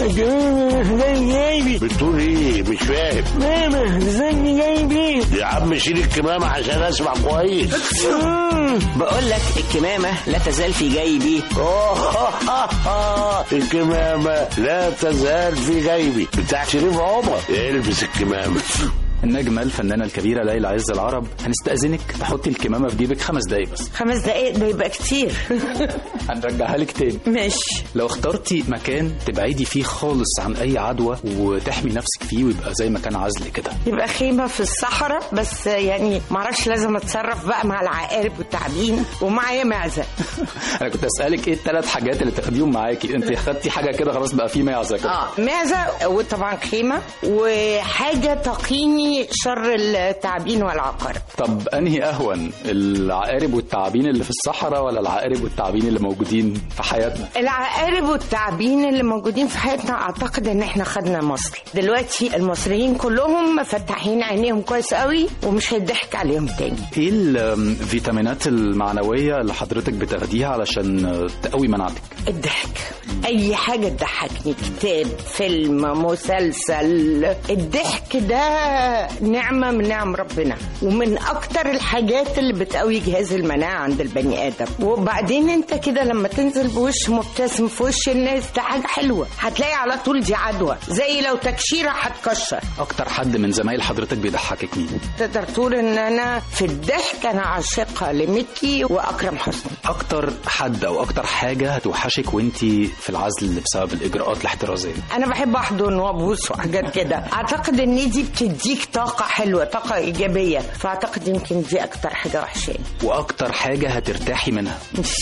جايبي بتقول ايه مش فاهم ماما زني جايبي يا عم شيل الكمامة عشان اسمع كويس بقول لك الكمامة لا تزال في جيبي الكمامة لا تزال في جيبي بتاع شريف عمر البس الكمامة النجمة الفنانة الكبيرة ليلى عز العرب هنستأذنك تحطي الكمامة في جيبك خمس دقايق بس خمس دقايق ده يبقى كتير هنرجعها لك تاني ماشي لو اخترتي مكان تبعدي فيه خالص عن أي عدوى وتحمي نفسك فيه ويبقى زي مكان عزل كده يبقى خيمة في الصحراء بس يعني معرفش لازم اتصرف بقى مع العقارب والتعابين ومعايا معزة أنا كنت أسألك إيه الثلاث حاجات اللي تاخديهم معاكي أنت خدتي حاجة كده خلاص بقى في معزة كده اه معزة وطبعا خيمة وحاجة تقيني شر التعابين والعقارب طب أنهي أهون العقارب والتعابين اللي في الصحراء ولا العقارب والتعابين اللي موجودين في حياتنا العقارب والتعابين اللي موجودين في حياتنا اعتقد ان احنا خدنا مصر دلوقتي المصريين كلهم مفتحين عينيهم كويس قوي ومش هيضحك عليهم تاني ايه الفيتامينات المعنويه اللي حضرتك بتاخديها علشان تقوي مناعتك الضحك اي حاجه تضحكني كتاب فيلم مسلسل الضحك ده نعمه من نعم ربنا ومن اكتر الحاجات اللي بتقوي جهاز المناعه عند البني ادم وبعدين انت كده لما تنزل بوش مبتسم في وش الناس ده حاجه حلوه هتلاقي على طول دي عدوى زي لو تكشيره هتكشر اكتر حد من زمايل حضرتك بيضحكك مين تقدر تقول ان انا في الضحك انا عاشقه لمكي واكرم حسني اكتر حد او اكتر حاجه هتوحشك وانت في العزل بسبب الاجراءات الاحترازيه انا بحب احضن وابوس وحاجات كده اعتقد ان دي بتديك طاقه حلوه طاقه ايجابيه فاعتقد يمكن دي اكتر حاجه وحشاني واكتر حاجه هترتاحي منها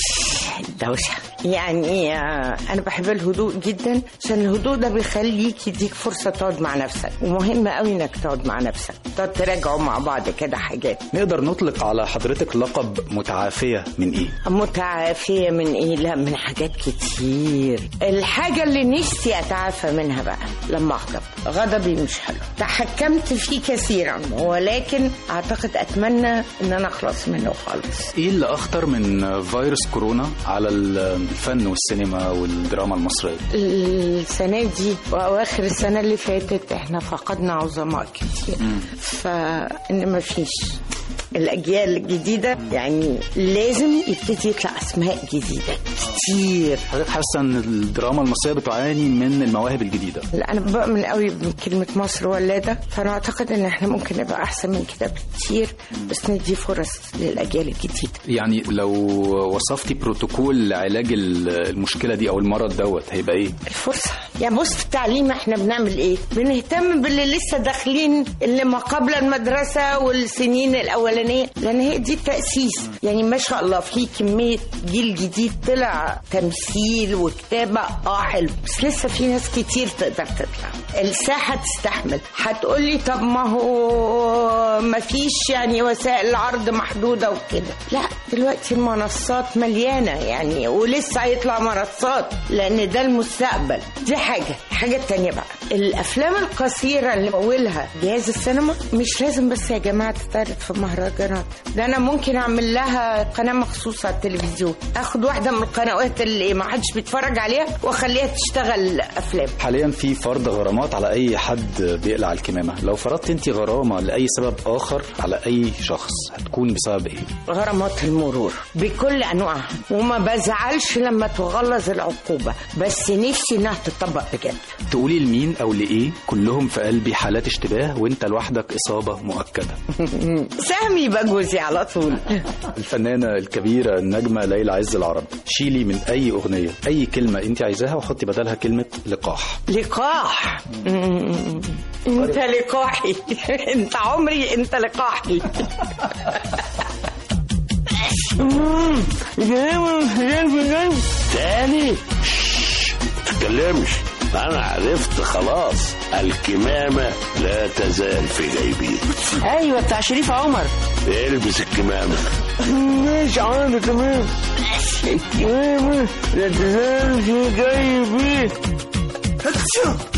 الدوشه يعني آه، انا بحب الهدوء جدا عشان الهدوء ده بيخليك يديك فرصه تقعد مع نفسك ومهم قوي انك تقعد مع نفسك تقعد تراجعوا مع بعض كده حاجات نقدر نطلق على حضرتك لقب متعافيه من ايه متعافية من ايه لا من حاجات كتير الحاجة اللي نفسي اتعافى منها بقى لما اغضب غضبي مش حلو تحكمت فيه كثيرا ولكن اعتقد اتمنى ان انا اخلص منه خالص ايه اللي اخطر من فيروس كورونا على الفن والسينما والدراما المصريه السنة دي واواخر السنة اللي فاتت احنا فقدنا عظماء كتير فان مفيش الاجيال الجديده يعني لازم يبتدي يطلع اسماء جديده كتير حضرتك حاسه ان الدراما المصريه بتعاني من المواهب الجديده لا انا بؤمن قوي بكلمه مصر ولاده فانا اعتقد ان احنا ممكن نبقى احسن من كده بكتير بس ندي فرص للاجيال الجديده يعني لو وصفتي بروتوكول لعلاج ال- المشكله دي او المرض دوت هيبقى ايه الفرصه يعني بص في التعليم احنا بنعمل ايه بنهتم باللي لسه داخلين اللي ما قبل المدرسه والسنين الاولانيه لان هي دي التاسيس يعني ما شاء الله في كميه جيل جديد طلع تمثيل وكتابه اه حلو بس لسه في ناس كتير تقدر تطلع الساحه تستحمل هتقولي طب ما هو ما فيش يعني وسائل العرض محدوده وكده لا دلوقتي المنصات مليانه يعني ولسه هيطلع منصات لان ده المستقبل دي حاجه الحاجه التانية بقى الافلام القصيره اللي اولها جهاز السينما مش لازم بس يا جماعه تتعرض في مهرجانات ده انا ممكن اعمل لها قناه مخصوصه على التلفزيون اخد واحده من القنوات اللي ما حدش بيتفرج عليها واخليها تشتغل افلام حاليا في فرض غرامات على اي حد بيقلع الكمامه لو فرضت انت غرامه لاي سبب اخر على اي شخص هتكون بسبب ايه غرامات المرور بكل انواعها وما بزعلش لما تغلظ العقوبه بس نفسي انها تطبق بجد تقولي لمين او لايه كلهم في قلبي حالات اشتباه وانت لوحدك اصابه مؤكده سامي يبقى جوزي على طول الفنانه الكبيره النجمه ليلى عز العرب شيلي من اي اغنيه اي كلمه انت عايزاها وحطي بدلها كلمه لقاح لقاح مم. انت لقاحي انت عمري انت لقاحي تاني شش، تتكلمش انا عرفت خلاص الكمامة لا تزال في جيبي ايوه بتاع شريف عمر البس الكمامة مش عارف تمام كمامة لا تزال في جيبي